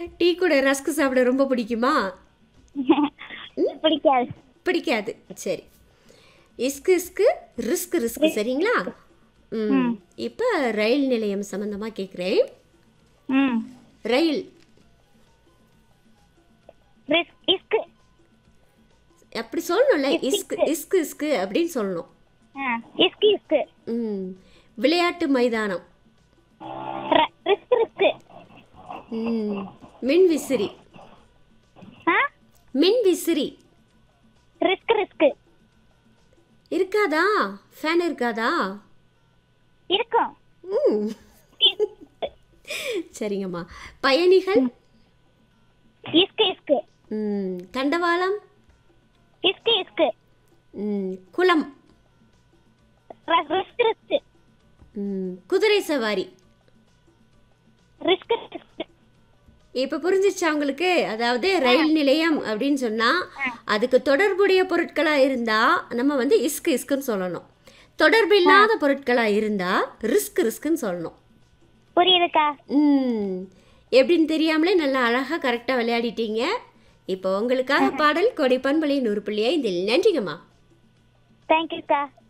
tea கூட rusk சாப்பிட ரொம்ப பிடிக்குமா பிடிக்காது பிடிக்காது சரி இஸ்கு இஸ்கு ரிஸ்க் ரிஸ்க் சரிங்களா ம் இப்போ ரயில் நிலையம் சம்மந்தமாக கேட்குறேன் ம் ரயில் ரிஸ்க் இஸ்கு அப்படி சொல்லணும்ல இஸ்கு இஸ்கு இஸ்கு அப்படின்னு சொல்லணும் ஆ இஸ்கு இஸ்கு ம் விளையாட்டு மைதானம் ர- ரிஸ்க் ரிஸ்க் ம் மின் விசிறி ஆ மின் விசிறி ரிஸ்க் ரிஸ்க் இருக்காதா ஃபேன் இருக்காதா இருக்கும் ம் சரிங்கம்மா பயணிகள் இஸ்கு இஸ்கு ம் தண்டவாளம் இஸ்கு இஸ்கு ம் குளம் ர- ரிஸ்க் ரிஸ்க் ம் குதிரை சவாரி ரிஸ்க் ரிஸ்க் இப்போ புரிஞ்சிச்சா உங்களுக்கு அதாவது ரயில் நிலையம் அப்படின்னு சொன்னால் அதுக்கு தொடர்புடைய பொருட்களாக இருந்தால் நம்ம வந்து இஸ்கு இஸ்குன்னு சொல்லணும் தொடர்பு இல்லாத பொருட்களாக இருந்தால் ரிஸ்க் ரிஸ்க்குன்னு சொல்லணும் புரியுதுக்கா ம் எப்படின்னு தெரியாமலே நல்லா அழகாக கரெக்டாக விளையாடிட்டீங்க இப்போ உங்களுக்காக பாடல் கொடை பண்பலை நூறு புள்ளி ஐந்தில் நன்றிங்கம்மா தேங்க்யூக்கா